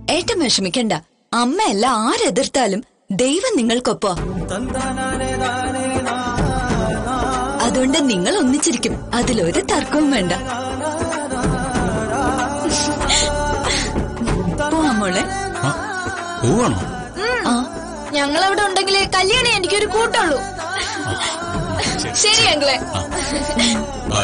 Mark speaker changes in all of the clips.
Speaker 1: ഏട്ടൻ വിഷമിക്കണ്ട അമ്മയല്ല ആരെതിർത്താലും ദൈവം നിങ്ങൾക്കൊപ്പോ അതുകൊണ്ട് നിങ്ങൾ ഒന്നിച്ചിരിക്കും അതിലൊരു തർക്കവും വേണ്ട പോവാം മോളെ
Speaker 2: ആ, പോവാണോ
Speaker 1: ആ
Speaker 3: ഞങ്ങൾ അവിടെ ഉണ്ടെങ്കിൽ കല്യാണം എനിക്കൊരു കൂട്ടുള്ളൂ ശരി അങ്കിളെ
Speaker 2: ബൈ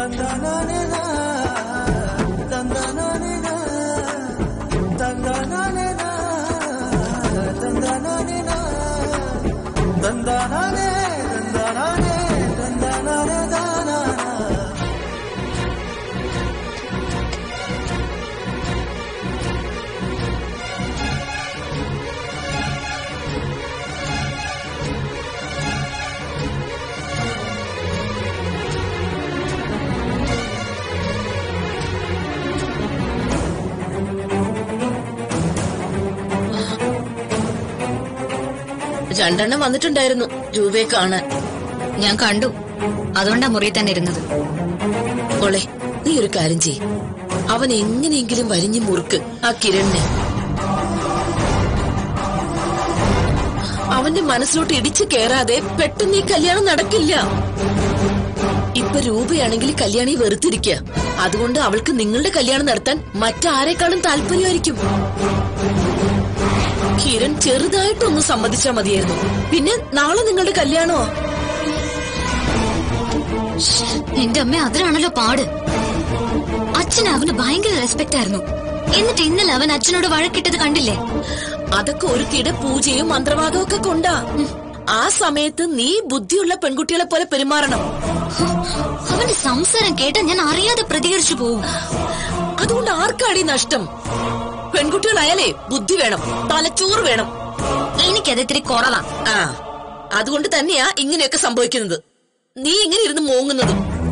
Speaker 4: രണ്ടെണ്ണം വന്നിട്ടുണ്ടായിരുന്നു രൂപയെ കാണാൻ
Speaker 3: ഞാൻ കണ്ടു അതുകൊണ്ടാ മുറി തന്നെ ഇരുന്നത്
Speaker 4: മോളെ നീ ഒരു കാര്യം ചെയ് അവൻ എങ്ങനെയെങ്കിലും വരിഞ്ഞു മുറുക്ക് ആ കിരണിനെ അവന്റെ മനസ്സിലോട്ട് ഇടിച്ചു കേറാതെ പെട്ടെന്ന് ഈ കല്യാണം നടക്കില്ല ഇപ്പൊ രൂപയാണെങ്കിൽ കല്യാണി വെറുത്തിരിക്കുക അതുകൊണ്ട് അവൾക്ക് നിങ്ങളുടെ കല്യാണം നടത്താൻ മറ്റാരെക്കാളും താല്പര്യമായിരിക്കും കിരൺ ചെറുതായിട്ടൊന്ന് സമ്മതിച്ചാ മതിയായിരുന്നു പിന്നെ നാളെ നിങ്ങളുടെ കല്യാണമോ
Speaker 3: എന്റെ അമ്മ അതിനാണല്ലോ പാട് അച്ഛന് അവന് ഭയങ്കര റെസ്പെക്ട് ആയിരുന്നു എന്നിട്ട് ഇന്നലെ അവൻ അച്ഛനോട് വഴക്കിട്ടത് കണ്ടില്ലേ
Speaker 4: അതൊക്കെ ഒരു കിട പൂജയും മന്ത്രവാദവും ഒക്കെ കൊണ്ടാ ആ സമയത്ത് നീ ബുദ്ധിയുള്ള പെൺകുട്ടികളെ പോലെ പെരുമാറണം
Speaker 3: അവന്റെ സംസാരം കേട്ടാ ഞാൻ അറിയാതെ പ്രതികരിച്ചു പോവും
Speaker 4: അതുകൊണ്ട് ആർക്കാടി നഷ്ടം പെൺകുട്ടികളായാലേ ബുദ്ധി വേണം തലച്ചോറ് വേണം
Speaker 3: എനിക്കത് ഇത്തിരി കുറവാ
Speaker 4: ആ അതുകൊണ്ട് തന്നെയാ ഇങ്ങനെയൊക്കെ സംഭവിക്കുന്നത് നീ ഇങ്ങനെ ഇരുന്ന് മോങ്ങുന്നത്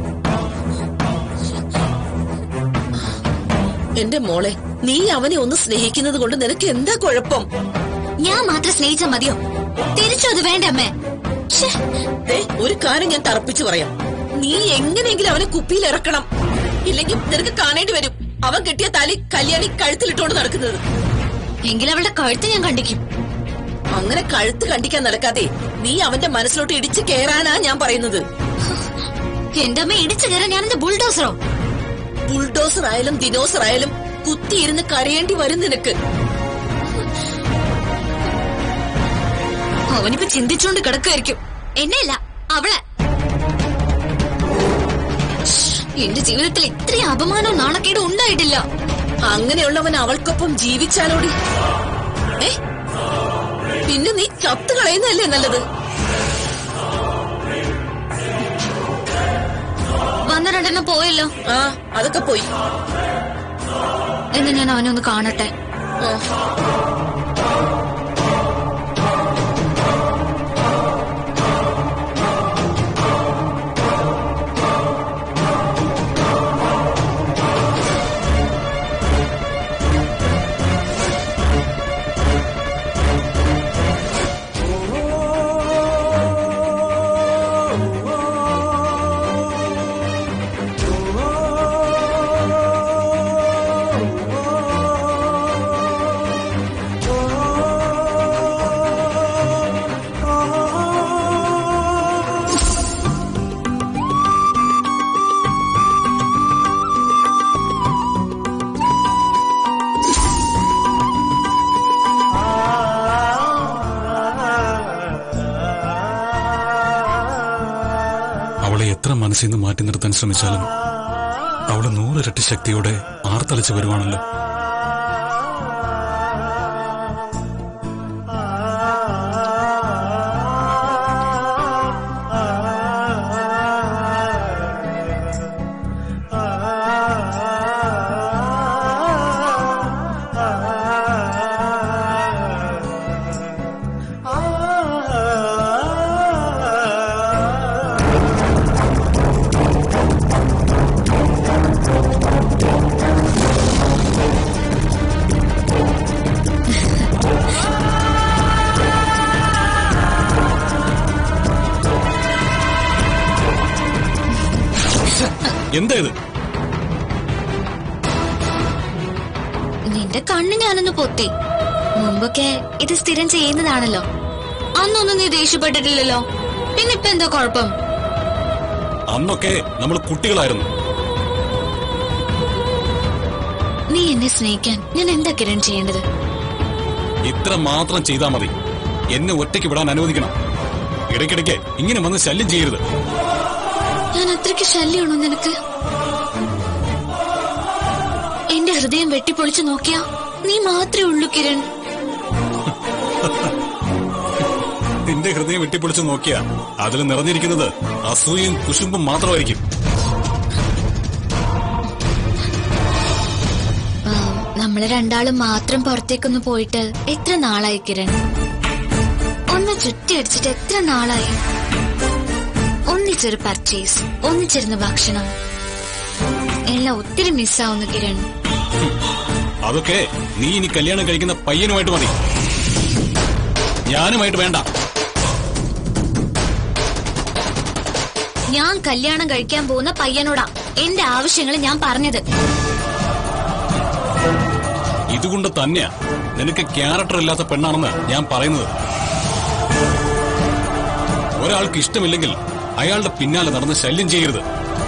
Speaker 4: എന്റെ മോളെ നീ അവനെ ഒന്ന് സ്നേഹിക്കുന്നത് കൊണ്ട് നിനക്ക് എന്താ കുഴപ്പം
Speaker 3: ഞാൻ മാത്രം സ്നേഹിച്ചാ മതിയോ തിരിച്ചു അത് വേണ്ട അമ്മേ ശ്ശേ,
Speaker 4: ദേ, ഒരു കാര്യം ഞാൻ തറപ്പിച്ചു പറയാം നീ എങ്ങനെയെങ്കിലും അവനെ കുപ്പിയിൽ ഇറക്കണം ഇല്ലെങ്കിൽ നിനക്ക് കാണേണ്ടി വരും അവൻ കെട്ടിയ താലി കല്യാണി കഴുത്തിലിട്ടോണ്ട് നടക്കുന്നത്
Speaker 3: എങ്കിൽ അവളുടെ കഴുത്ത് ഞാൻ കണ്ടിക്കും
Speaker 4: അങ്ങനെ കഴുത്ത് കണ്ടിക്കാൻ നടക്കാതെ നീ അവന്റെ മനസ്സിലോട്ട് ഇടിച്ചു കയറാനാ ഞാൻ പറയുന്നത്
Speaker 3: എന്റെ അമ്മ ഇടിച്ചു കയറാൻ ഞാനെന്ത് ബുൾഡോസറോ
Speaker 4: ബുൾഡോസർ ആയാലും ദിനോസർ ആയാലും കുത്തിയിരുന്ന് കരയേണ്ടി വരും നിനക്ക്
Speaker 3: അവനിപ്പോ ചിന്തിച്ചുകൊണ്ട് കിടക്കുമായിരിക്കും എന്നെയല്ല അവളെ ശ്ശ്, എന്റെ ജീവിതത്തിൽ ഇത്രയും അപമാനവും നാണക്കേടും ഉണ്ടായിട്ടില്ല
Speaker 4: അങ്ങനെയുള്ളവൻ അവൾക്കൊപ്പം ജീവിച്ചാലോടി ഏ പിന്നെ നീ ചത്തു കളയുന്നതല്ലേ നല്ലത്
Speaker 3: വന്ന രണ്ടെണ്ണം പോയല്ലോ
Speaker 4: ആ അതൊക്കെ പോയി
Speaker 3: എന്ന് ഞാൻ അവനെ ഒന്ന് കാണട്ടെ
Speaker 4: ആ.
Speaker 2: അവളെ എത്ര മനസ്സിൽ നിന്ന് മാറ്റി നിർത്താൻ ശ്രമിച്ചാലും അവള് നൂറിരട്ടി ശക്തിയോടെ ആർത്തലച്ച് വരുവാണല്ലോ എന്താ ഇത്
Speaker 3: നിന്റെ കണ്ണ് ഞാനൊന്ന് പൊത്തി മുമ്പൊക്കെ ഇത് സ്ഥിരം ചെയ്യുന്നതാണല്ലോ അന്നൊന്നും നീ ദേഷ്യപ്പെട്ടിട്ടില്ലല്ലോ പിന്നെ ഇപ്പൊ എന്താ കുഴപ്പം
Speaker 2: അന്നൊക്കെ നമ്മൾ കുട്ടികളായിരുന്നു
Speaker 3: നീ എന്നെ സ്നേഹിക്കാൻ ഞാൻ എന്താ കിരൺ ചെയ്യേണ്ടത്
Speaker 2: ഇത്ര മാത്രം ചെയ്താൽ മതി എന്നെ ഒറ്റയ്ക്ക് വിടാൻ അനുവദിക്കണം ഇടയ്ക്കിടയ്ക്ക് ഇങ്ങനെ വന്ന് ശല്യം ചെയ്യരുത്
Speaker 3: ഞാൻ അത്രയ്ക്ക് ശല്യമാണോ നിനക്ക് എന്റെ ഹൃദയം വെട്ടിപ്പൊളിച്ചു നോക്കിയാ നീ മാത്രമേ ഉള്ളൂ കിരൺ
Speaker 2: നിന്റെ ഹൃദയം വെട്ടിപ്പൊളിച്ച് നോക്കിയാ അതിൽ നിറഞ്ഞിരിക്കുന്നത് അസൂയയും കുശുമ്പും മാത്രമായിരിക്കും
Speaker 3: ആ, നമ്മള് രണ്ടാളും മാത്രം പുറത്തേക്കൊന്ന് പോയിട്ട് എത്ര നാളായി കിരൺ ഒന്ന് ചുറ്റിയടിച്ചിട്ട് എത്ര നാളായി ഒന്നിച്ചൊരു പർച്ചേസ് ഒന്നിച്ചിരുന്ന ഭക്ഷണം എല്ലാം ഒത്തിരി മിസ്സാവുന്നു കിരൺ
Speaker 2: അതൊക്കെ നീ ഇനി കല്യാണം കഴിക്കുന്ന പയ്യനുമായിട്ട് മതി ഞാനുമായിട്ട് വേണ്ട
Speaker 3: ഞാൻ കല്യാണം കഴിക്കാൻ പോകുന്ന പയ്യനോടാ എന്റെ ആവശ്യങ്ങൾ ഞാൻ പറഞ്ഞത്
Speaker 2: ഇതുകൊണ്ട് തന്നെയാ നിനക്ക് ക്യാരക്ടർ ഇല്ലാത്ത പെണ്ണാണെന്ന് ഞാൻ പറയുന്നത് ഒരാൾക്ക് ഇഷ്ടമില്ലെങ്കിൽ അയാളുടെ പിന്നാലെ നടന്ന് ശല്യം ചെയ്യരുത്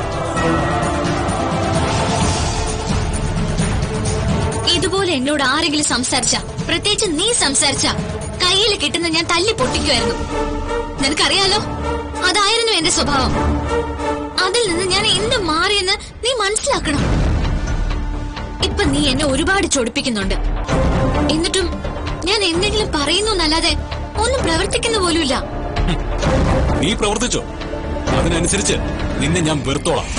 Speaker 3: ഇതുപോലെ എന്നോട് ആരെങ്കിലും സംസാരിച്ച പ്രത്യേകിച്ച് നീ സംസാരിച്ച കയ്യിൽ കിട്ടുന്ന ഞാൻ തല്ലി പൊട്ടിക്കുമായിരുന്നു നിനക്കറിയാലോ അതായിരുന്നു എന്റെ സ്വഭാവം അതിൽ നിന്ന് ഞാൻ എന്ത് മാറിയെന്ന് നീ മനസ്സിലാക്കണം ഇപ്പൊ നീ എന്നെ ഒരുപാട് ചൊടിപ്പിക്കുന്നുണ്ട് എന്നിട്ടും ഞാൻ എന്തെങ്കിലും പറയുന്നു എന്നല്ലാതെ ഒന്നും പ്രവർത്തിക്കുന്ന പോലുമില്ല
Speaker 2: നീ പ്രവർത്തിച്ചോ അതിനനുസരിച്ച് നിന്നെ ഞാൻ വെറുത്തോളാം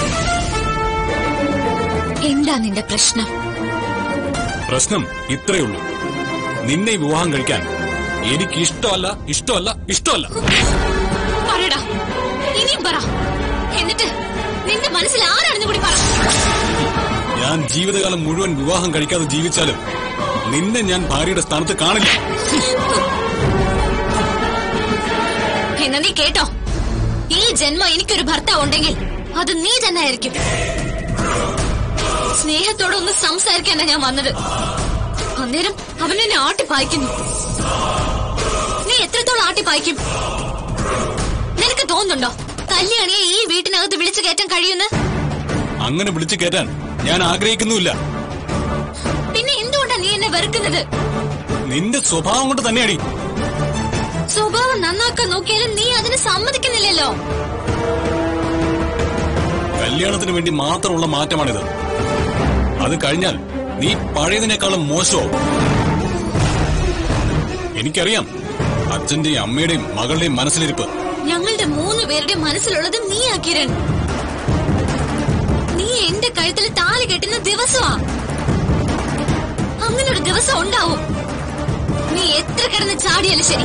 Speaker 3: എന്താ നിന്റെ പ്രശ്നം
Speaker 2: പ്രശ്നം ഇത്രയേ ഉള്ളൂ നിന്നെ ഈ വിവാഹം കഴിക്കാൻ എനിക്ക് ഇഷ്ടമല്ല ഇഷ്ടമല്ല ഇഷ്ടമല്ല
Speaker 3: പറയടാ ഇനിയും പറ എന്നിട്ട് നിന്റെ മനസ്സിൽ ആരാണെന്ന് കൂടി പറ
Speaker 2: ഞാൻ ജീവിതകാലം മുഴുവൻ വിവാഹം കഴിക്കാതെ ജീവിച്ചാലും നിന്നെ ഞാൻ ഭാര്യയുടെ സ്ഥാനത്ത് കാണില്ല
Speaker 3: എന്നാ നീ കേട്ടോ ഈ ജന്മം എനിക്കൊരു ഭർത്താവ് ഉണ്ടെങ്കിൽ അത് നീ തന്നെ ആയിരിക്കും സ്നേഹത്തോടെ ഒന്ന് സംസാരിക്കാനാ ഞാൻ വന്നത് അന്നേരം അവൻ എന്നെ ആട്ടിപ്പായിക്കുന്നു നീ എത്രത്തോളം ആട്ടിപ്പായിക്കും നിനക്ക് തോന്നുന്നുണ്ടോ കല്യാണിയെ ഈ വീട്ടിനകത്ത് വിളിച്ചു കയറ്റാൻ കഴിയുന്ന
Speaker 2: അങ്ങനെ വിളിച്ചു കയറ്റാൻ ഞാൻ ആഗ്രഹിക്കുന്നുമില്ല
Speaker 3: പിന്നെ എന്തുകൊണ്ടാ നീ എന്നെ വെറുക്കുന്നത്
Speaker 2: നിന്റെ സ്വഭാവം കൊണ്ട് തന്നെയാടി
Speaker 3: സ്വഭാവം നന്നാക്കാൻ നോക്കിയാലും നീ അതിന് സമ്മതിക്കുന്നില്ലല്ലോ
Speaker 2: കല്യാണത്തിന് വേണ്ടി മാത്രമുള്ള മാറ്റമാണിത് അത് കഴിഞ്ഞാൽ നീ പഴയതിനേക്കാളും മോശമാവും എനിക്കറിയാം അച്ഛന്റെയും അമ്മയുടെയും മകളുടെയും മനസ്സിലിരിപ്പ്
Speaker 3: ഞങ്ങളുടെ മൂന്ന് പേരുടെ മനസ്സിലുള്ളത് നീ കിരൺ നീ എന്റെ കഴുത്തിൽ താലി കെട്ടുന്ന ദിവസമാ അങ്ങനെ ഒരു ദിവസം ഉണ്ടാവും നീ എത്ര കിടന്ന് ചാടിയാലും ശരി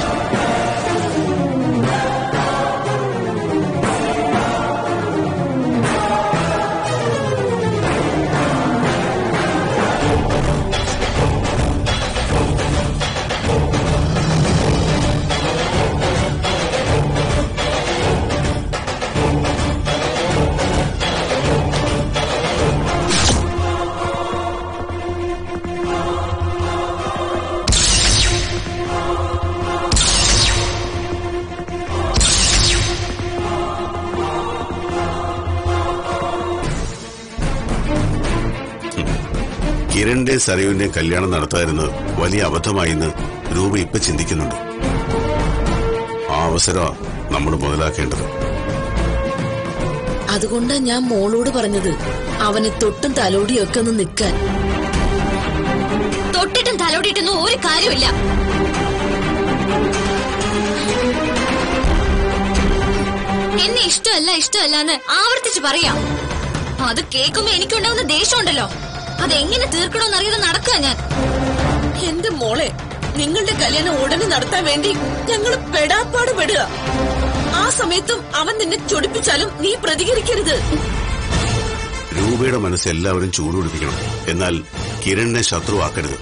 Speaker 5: കിരണിന്റെ സരയുവിന്റെ കല്യാണം നടത്താതിരുന്നത് വലിയ അബദ്ധമായിന്ന് രൂപ ഇപ്പൊ ചിന്തിക്കുന്നുണ്ട് ആ അവസരം നമ്മൾ മുതലാക്കേണ്ടത്
Speaker 4: അതുകൊണ്ടാ ഞാൻ മോളോട് പറഞ്ഞത് അവനെ തൊട്ടും തലോടിയും ഒക്കെ ഒന്ന് നിൽക്കാൻ
Speaker 3: തൊട്ടിട്ടും തലോടിയിട്ടൊന്നും ഒരു കാര്യമില്ല എന്നെ ഇഷ്ടമല്ല ഇഷ്ടമല്ല എന്ന് ആവർത്തിച്ച് പറയാം അത് കേൾക്കുമ്പോ എനിക്കുണ്ടാവുന്ന ദേഷ്യമുണ്ടല്ലോ അത് എങ്ങനെ തീർക്കണമെന്ന് അറിയാതെ നടക്കുക ഞാൻ
Speaker 4: എന്റെ മോളെ നിങ്ങളുടെ കല്യാണം ഉടനെ നടത്താൻ വേണ്ടി ഞങ്ങൾ പെടാപ്പാട് പെടുക ആ സമയത്തും അവൻ നിന്നെ ചൊടിപ്പിച്ചാലും നീ പ്രതികരിക്കരുത്
Speaker 5: രൂപയുടെ മനസ്സ് എല്ലാവരും ചൂടുപിടിപ്പിക്കണം എന്നാൽ കിരണിനെ ശത്രുവാക്കരുത്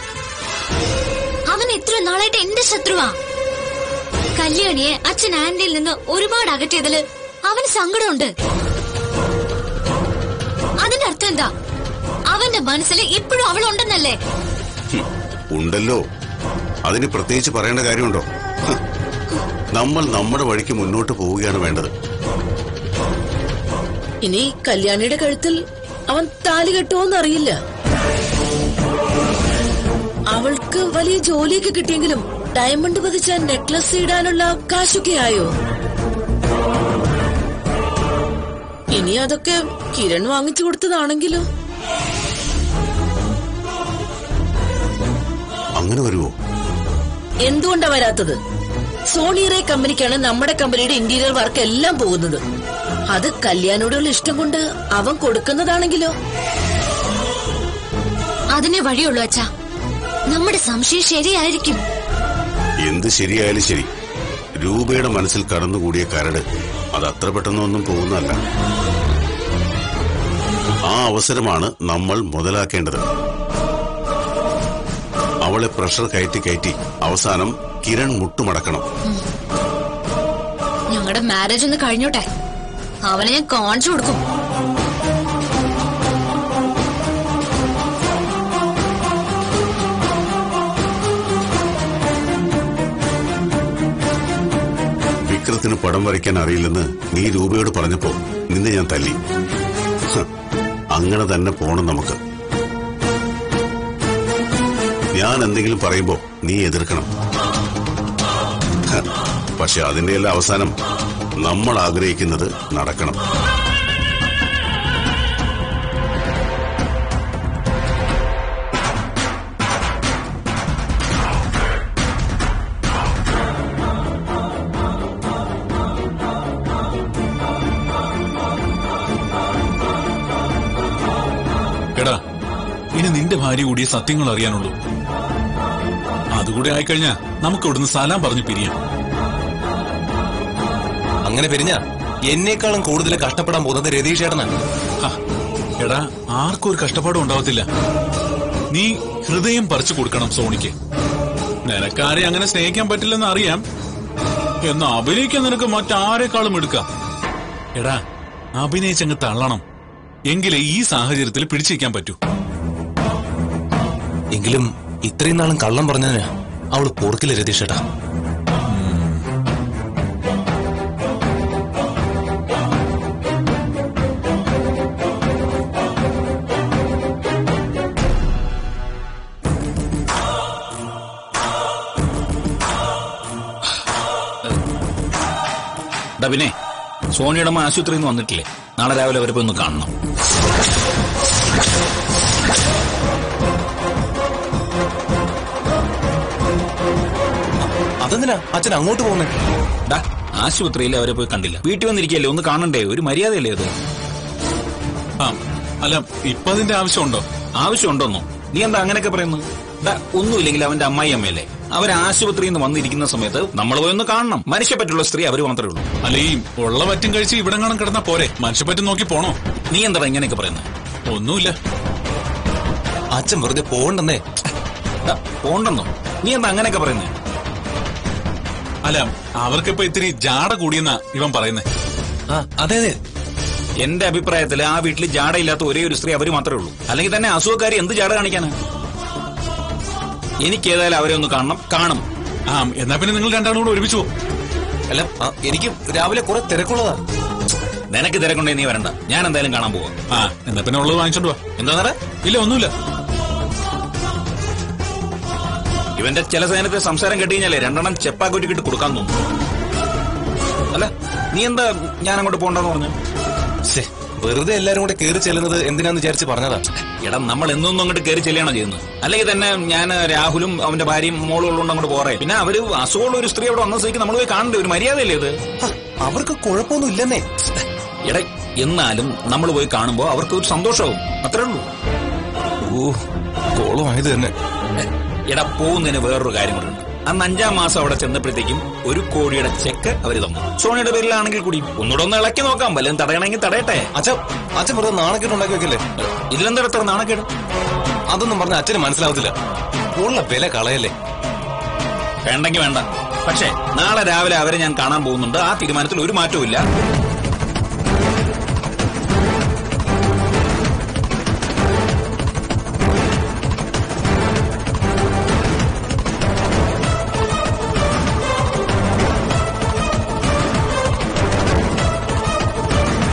Speaker 3: അവൻ എത്ര നാളായിട്ട് എന്റെ ശത്രുവാ കല്യാണിയെ അച്ഛൻ ആന്റിയിൽ നിന്ന് ഒരുപാട് അകറ്റിയതില് അവന് സങ്കടമുണ്ട് അതിന്റെ അർത്ഥം എന്താ അവൻ അച്ഛന്റെ മനസ്സിൽ ഇപ്പോഴും അവൾ ഉണ്ടെന്നല്ലേ
Speaker 5: ഹും, ഉണ്ടല്ലോ അതിന് പ്രത്യേകിച്ച് പറയേണ്ട കാര്യമുണ്ടോ ഹ്, നമ്മൾ നമ്മുടെ വഴിക്ക് മുന്നോട്ട് പോവുകയാണ് വേണ്ടത്
Speaker 4: ഇനി കല്യാണിയുടെ കഴുത്തിൽ അവൻ താലി കെട്ടുമോന്ന് അറിയില്ല അവൾക്ക് വലിയ ജോലിയൊക്കെ കിട്ടിയെങ്കിലും ഡയമണ്ട് പതിച്ച നെക്ലസ് ഇടാനുള്ള കാശൊക്കെ ആയോ ഇനി അതൊക്കെ കിരൺ വാങ്ങിച്ചു കൊടുത്തതാണെങ്കിലോ
Speaker 5: അങ്ങനെ വരുമോ
Speaker 4: എന്തുകൊണ്ടാ വരാത്തത് സോണിയറെ കമ്പനിക്കാണ് നമ്മുടെ കമ്പനിയുടെ ഇന്റീരിയർ വർക്ക് എല്ലാം പോകുന്നത് അത് കല്യാണോടുള്ള ഇഷ്ടം കൊണ്ട് അവൻ കൊടുക്കുന്നതാണെങ്കിലോ
Speaker 3: അതിനെ വഴിയുള്ളൂ അച്ഛാ നമ്മുടെ സംശയം ശരിയായിരിക്കും
Speaker 5: എന്ത് ശരിയായാലും ശരി രൂപയുടെ മനസ്സിൽ കടന്നുകൂടിയ കരട് അത് അത്ര പെട്ടെന്നൊന്നും പോകുന്നതല്ല ആ അവസരമാണ് നമ്മൾ മുതലാക്കേണ്ടത് അവളെ പ്രഷർ കയറ്റി കയറ്റി അവസാനം കിരൺ മുട്ടുമടക്കണം
Speaker 3: ഞങ്ങളുടെ മാരേജ് ഒന്ന് കഴിഞ്ഞോട്ടെ അവനെ ഞാൻ കാണിച്ചു കൊടുക്കും
Speaker 5: വിക്രത്തിന് പടം വരയ്ക്കാൻ അറിയില്ലെന്ന് നീ രൂപയോട് പറഞ്ഞപ്പോ നിന്നെ ഞാൻ തല്ലി ഹ്, അങ്ങനെ തന്നെ പോണം നമുക്ക് ഞാൻ എന്തെങ്കിലും പറയുമ്പോ നീ എതിർക്കണം ഹ, പക്ഷെ അതിന്റെ എല്ലാം അവസാനം നമ്മൾ ആഗ്രഹിക്കുന്നത് നടക്കണം
Speaker 2: എടാ ഇനി നിന്റെ ഭാര്യ കൂടി സത്യങ്ങൾ അറിയാനുള്ളൂ അതുകൂടി ആയിക്കഴിഞ്ഞാ നമുക്ക് ഇവിടുന്ന് സലാം പറഞ്ഞു പിരിയാം
Speaker 6: അങ്ങനെ പിരിഞ്ഞ എന്നേക്കാളും കൂടുതൽ കഷ്ടപ്പെടാൻ പോകുന്നത് രതീഷ് ചേട്ടനാണ്
Speaker 2: ഹ, എടാ ആർക്കും ഒരു കഷ്ടപ്പാടും ഉണ്ടാവത്തില്ല നീ ഹൃദയം പറിച്ചു കൊടുക്കണം സോണിക്ക് നിനക്കാരെ അങ്ങനെ സ്നേഹിക്കാൻ പറ്റില്ലെന്ന് അറിയാം എന്ന് അഭിനയിക്കാൻ നിനക്ക് മറ്റാരെക്കാളും എടുക്കാം എടാ അഭിനയിച്ചങ്ങ് തള്ളണം എങ്കിലേ ഈ സാഹചര്യത്തിൽ പിടിച്ചിരിക്കാൻ പറ്റൂ
Speaker 6: എങ്കിലും ഇത്രയും നാളും കള്ളം പറഞ്ഞതിന് അവള് പൊറുക്കില്ല രതീഷ് ചേട്ടാ
Speaker 7: ഡാ പിന്നെ സോണിയുടെ അമ്മ ആശുപത്രിയിൽ നിന്ന് വന്നിട്ടില്ലേ നാളെ രാവിലെ അവരെ പോയി ഒന്ന് കാണണം
Speaker 6: അതെന്തിനാ അച്ഛൻ അങ്ങോട്ട് പോകുന്നേ
Speaker 7: ഡാ ആശുപത്രിയിൽ അവരെ പോയി കണ്ടില്ല വീട്ടിൽ വന്നിരിക്കല്ലേ ഒന്ന് കാണണ്ടേ ഒരു മര്യാദയല്ലേ അത്
Speaker 2: ആ അല്ല ഇപ്പൊ അതിന്റെ ആവശ്യമുണ്ടോ
Speaker 7: ആവശ്യമുണ്ടോന്നോ നീ എന്താ അങ്ങനെയൊക്കെ പറയുന്നത് ഡാ ഒന്നുമില്ലെങ്കിൽ അവന്റെ അമ്മായി അമ്മയല്ലേ അവർ ആശുപത്രിയിൽ നിന്ന് വന്നിരിക്കുന്ന സമയത്ത് നമ്മൾ പോയി ഒന്ന് കാണണം മനുഷ്യപ്പറ്റുള്ള സ്ത്രീ അവർ മാത്രമേ ഉള്ളൂ
Speaker 2: അല്ല ഈ ഉള്ള പറ്റും കഴിച്ച് ഇവിടെ കാണാൻ കിടന്നാ പോരെ മനുഷ്യപ്പറ്റും നോക്കി പോണോ
Speaker 7: നീ എന്താ ഇങ്ങനെയൊക്കെ പറയുന്നത്
Speaker 2: ഒന്നുമില്ല
Speaker 6: അച്ഛൻ വെറുതെ പോകണ്ടെന്നേ
Speaker 7: ഡാ, പോണ്ടെന്നോ നീ എന്താ അങ്ങനെയൊക്കെ പറയുന്നത്
Speaker 2: അല്ല അവർക്കിപ്പോ ഇത്തിരി ജാട കൂടിയെന്നാ ഇവൻ പറയുന്നേ
Speaker 6: ആ അതെ അതെ
Speaker 7: എന്റെ അഭിപ്രായത്തിൽ ആ വീട്ടിൽ ജാടയില്ലാത്ത ഒരേ ഒരു സ്ത്രീ അവര് മാത്രമേ ഉള്ളൂ അല്ലെങ്കിൽ തന്നെ അസുഖക്കാരി എന്ത് ജാട കാണിക്കാനാ എനിക്ക് ഏതായാലും അവരെ ഒന്ന് കാണണം കാണും
Speaker 2: ആ എന്നാ പിന്നെ നിങ്ങൾ രണ്ടാളും കൂടെ ഒരുമിച്ച് പോ
Speaker 6: അല്ല ആ, എനിക്ക് രാവിലെ കുറെ തിരക്കുള്ളതാ
Speaker 7: നിനക്ക് തിരക്കുണ്ടേ നീ വരണ്ട ഞാൻ എന്തായാലും കാണാൻ പോവാ
Speaker 2: ആ എന്നാ പിന്നെ ഉള്ളത് വാങ്ങിച്ചോണ്ട് വാ
Speaker 7: എന്താ
Speaker 2: ഇല്ല ഒന്നുമില്ല
Speaker 7: ഇവന്റെ ചില സേനത്തെ സംസാരം കേട്ട് കഴിഞ്ഞാലേ രണ്ടെണ്ണം ചെപ്പാക്കൊറ്റിക്കിട്ട് കൊടുക്കാൻ തോന്നും അല്ല നീ എന്താ ഞാൻ അങ്ങോട്ട് പോണ്ടെന്ന് പറഞ്ഞു
Speaker 6: ശ്ശേ, വെറുതെ എല്ലാരും കൂടെ കയറി ചെല്ലുന്നത് എന്തിനാന്ന് വിചാരിച്ച് പറഞ്ഞതാ
Speaker 7: എടാ നമ്മൾ എന്നൊന്നും അങ്ങോട്ട് കയറി ചെല്ലുകയാണോ ചെയ്യുന്നത് അല്ലെങ്കിൽ തന്നെ ഞാൻ രാഹുലും അവന്റെ ഭാര്യയും മോളും ഉള്ളതുകൊണ്ട് അങ്ങോട്ട് പോറേ പിന്നെ അവര് അസുഖമുള്ള ഒരു സ്ത്രീ അവിടെ വന്ന സ്ഥിതിക്ക് നമ്മൾ പോയി കാണണ്ടേ ഒരു മര്യാദയല്ലേ ഇത്
Speaker 6: ഹ, അവർക്ക് കുഴപ്പമൊന്നും ഇല്ലെന്നേ
Speaker 7: എടാ എന്നാലും നമ്മൾ പോയി കാണുമ്പോ അവർക്ക് ഒരു സന്തോഷവും അത്രേ ഉള്ളൂ
Speaker 6: ഓ കോളമായത് തന്നെ
Speaker 7: എടാ പോകുന്നതിന് വേറൊരു കാര്യം കൂടെ ഉണ്ട് അന്ന് അഞ്ചാം മാസം അവിടെ ചെന്നപ്പോഴത്തേക്കും ഒരു കോടിയുടെ ചെക്ക് അവര് തന്നു സോണിയുടെ പേരിലാണെങ്കിൽ കൂടി ഒന്നുകൂടെ ഒന്ന് ഇളക്കി നോക്കാം വല്ലതും തടയണമെങ്കിൽ തടയട്ടെ
Speaker 6: അച്ഛൻ അച്ഛൻ വെറുതെ നാണക്കേട് ഉണ്ടാക്കി വെക്കല്ലേ
Speaker 7: ഇതിലെന്താ എത്ര നാണക്കേട്
Speaker 6: അതൊന്നും പറഞ്ഞ അച്ഛന് മനസ്സിലാവത്തില്ല ഉള്ള വില കളയല്ലേ
Speaker 7: വേണ്ടെങ്കിൽ വേണ്ട പക്ഷേ നാളെ രാവിലെ അവരെ ഞാൻ കാണാൻ പോകുന്നുണ്ട് ആ തീരുമാനത്തിൽ ഒരു മാറ്റവും ഇല്ല